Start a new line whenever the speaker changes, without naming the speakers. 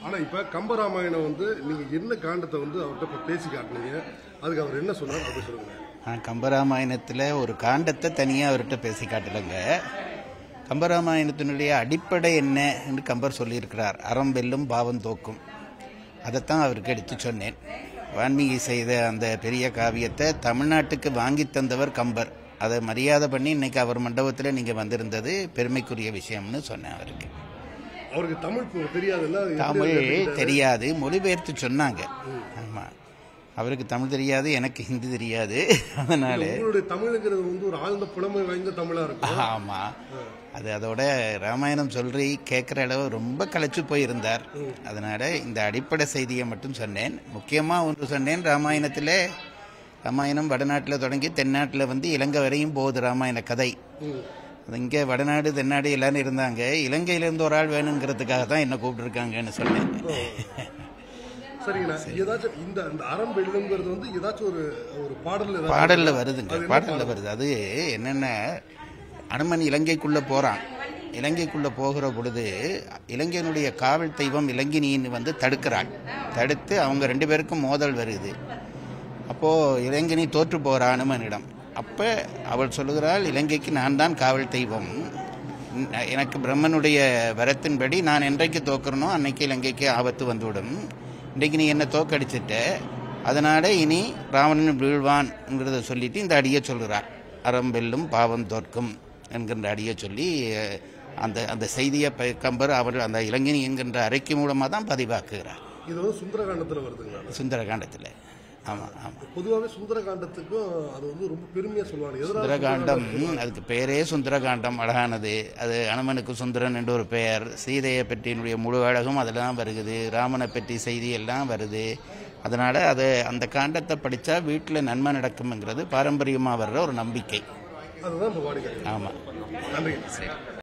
ஆனா இப்ப கம்பராமாயணம் வந்து நீங்க என்ன காண்டத்தை வந்து அவர்கிட்ட இப்ப பேசி காட்டுனீங்க அதுக்கு அவர் என்ன சொன்னார் அப்படி சொல்லுங்க
நான் கம்பராமாயணத்தில் ஒரு காண்டத்தை தனியாக அவர்கிட்ட பேசி காட்டலைங்க கம்பராமாயணத்தினுடைய அடிப்படை என்ன என்று கம்பர் சொல்லியிருக்கிறார் அறம் வெல்லும் பாவம் தோக்கும் அதைத்தான் அவருக்கு எடுத்து சொன்னேன் வான்மீகி செய்த அந்த பெரிய காவியத்தை தமிழ்நாட்டுக்கு வாங்கி தந்தவர் கம்பர் அதை மரியாதை பண்ணி இன்னைக்கு அவர் மண்டபத்தில் நீங்கள் வந்திருந்தது பெருமைக்குரிய விஷயம்னு சொன்னேன் அவருக்கு
அவருக்கு தமிழ் பு- தெரியாதுல்ல அது எப்படி
தமிழ்
அவர் கத்துக்கிட்டாரு?
தெரியாது மொழிபெயர்த்து சொன்னாங்க ஆமாம் அவருக்கு தமிழ் தெரியாது எனக்கு ஹிந்தி தெரியாது அதனால
உங்களுடைய தமிழுங்கிறது வந்து ஒரு ஆழ்ந்த புலமை வாய்ந்த தமிழா இருக்கும்
ஆமா அது அதோட ராமாயணம் சொல்றி கேட்குற அளவு ரொம்ப களைச்சு போயிருந்தார் அதனால இந்த அடிப்படை செய்தியை மட்டும் சொன்னேன் முக்கியமா ஒன்று சொன்னேன் ராமாயணத்தில் ராமாயணம் வடநாட்டில் தொடங்கி தென்னாட்டில் வந்து இலங்கை வரையும் போகுது ராமாயண கதை
ம்.
அது இங்கே வடநாடு தென்னாடு எல்லாரும் இருந்தாங்க இலங்கையிலேருந்து ஒரு ஆள் வேணுங்கிறதுக்காக தான் என்ன கூப்பிட்டுருக்காங்கன்னு சொன்னேன்
சரிங்கண்ணா ஏதாச்சும் இந்த இந்த அறம் வெல்லுங்கிறது வந்து ஏதாச்சும் ஒரு ஒரு பாடல்ல ஏதாச்சும்
பாடல்ல
இருக்கா?
வருதுங்க
அது என்ன
பாடல்ல
பாடல்?
வருது அது என்னென்ன அனுமன் இலங்கைக்குள்ள போறான் இலங்கைக்குள்ள போகிற பொழுது இலங்கையினுடைய காவல் தெய்வம் இலங்கினின்னு வந்து தடுக்கிறாள் தடுத்து அவங்க ரெண்டு பேருக்கும் மோதல் வருது அப்போ இலங்கினி தோற்று போறா அனுமனிடம் அப்ப அவள் சொல்லுகிறாள் இலங்கைக்கு நான் தான் காவல் தெய்வம் எனக்கு பிரம்மனுடைய வரத்தின்படி நான் என்றைக்கு தோக்குறனோ அன்னைக்கு இலங்கைக்கு ஆபத்து வந்துவிடும் இன்றைக்கு நீ என்ன தோக்கடிச்சிட்ட அதனால இனி ராவணன் வீழ்வான்ங்கிறத சொல்லிட்டு இந்த அடியை சொல்கிறார் அறம் வெல்லும் பாவம் தோற்கும் என்கின்ற அடியை சொல்லி அஹ், அந்த அந்த செய்தியை ப- கம்பர் அவர் அந்த இளைஞனி என்கின்ற அறிக்கை மூலமாக தான் பதிவாக்குகிறார்
இது வந்து சுந்தரகாண்டத்துல வருதுங்களா
சுந்தரகாண்டத்தில் ஆமாம் ஆமாம்
பொதுவாகவே சுந்தரகாண்டத்துக்கும் அது வந்து ரொம்ப பெருமையா சொல்லுவாங்க எதனால
சுந்தரகாண்டம் அதுக்கு பேரே சுந்தரகாண்டம் அழகானது அது அனுமனுக்கு சுந்தரன் என்று ஒரு பெயர் சீதையை பற்றியினுடைய முழு அழகும் அதில் தான் வருகுது ராமனை பற்றி செய்தி எல்லாம் வருது அதனால் அது அந்த காண்டத்தை படித்தா வீட்டில் நன்மை நடக்கும்ங்கிறது பாரம்பரியமாக வர்ற ஒரு நம்பிக்கை
அதுதான் இப்போ வாடிக்கை
ஆமாம்
நன்றி